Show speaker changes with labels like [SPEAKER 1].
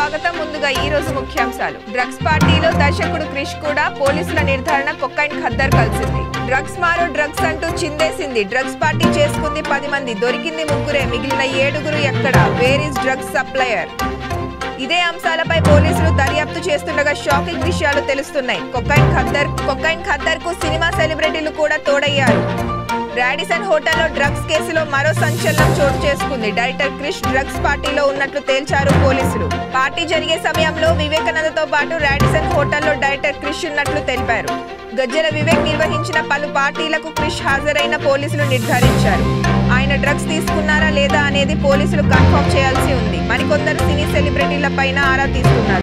[SPEAKER 1] స్వాగతం ముందుగా ఈ రోజు ముఖ్యాంశాలు డ్రగ్స్ పార్టీలో దర్శకుడు క్రిష్ కూడా పోలీసుల నిర్ధారణ కొక్కైన్ ఖద్దర్ కలిసింది డ్రగ్స్ మారు డ్రగ్స్ అంటూ చిందేసింది డ్రగ్స్ పార్టీ చేసుకుంది పది మంది దొరికింది ముగ్గురే మిగిలిన ఏడుగురు ఎక్కడ వేర్ ఇస్ డ్రగ్స్ సప్లయర్ ఇదే అంశాలపై పోలీసులు దర్యాప్తు చేస్తుండగా షాకింగ్ విషయాలు తెలుస్తున్నాయి కొక్కైన్ ఖద్దర్ కొక్కైన్ ఖద్దర్ కు సినిమా సెలబ్రిటీలు కూడా తోడయ్యారు రాడిసన్ హోటల్లో డ్రగ్స్ కేసులో మరో సంచలనం చోటు చేసుకుంది డైరెక్టర్ క్రిష్ డ్రగ్స్ పార్టీలో ఉన్నట్లు తేల్చారు పోలీసులు పార్టీ జరిగే సమయంలో వివేకానందతో పాటు రాడిసన్ హోటల్లో డైరెక్టర్ క్రిష్ ఉన్నట్లు తెలిపారు గజ్జల వివేక్ నిర్వహించిన పలు పార్టీలకు క్రిష్ హాజరైన పోలీసులు నిర్ధారించారు ఆయన డ్రగ్స్ తీసుకున్నారా లేదా అనేది పోలీసులు కన్ఫర్మ్ చేయాల్సి ఉంది మరికొందరు సినీ సెలబ్రిటీల పైన ఆరా తీస్తున్నారు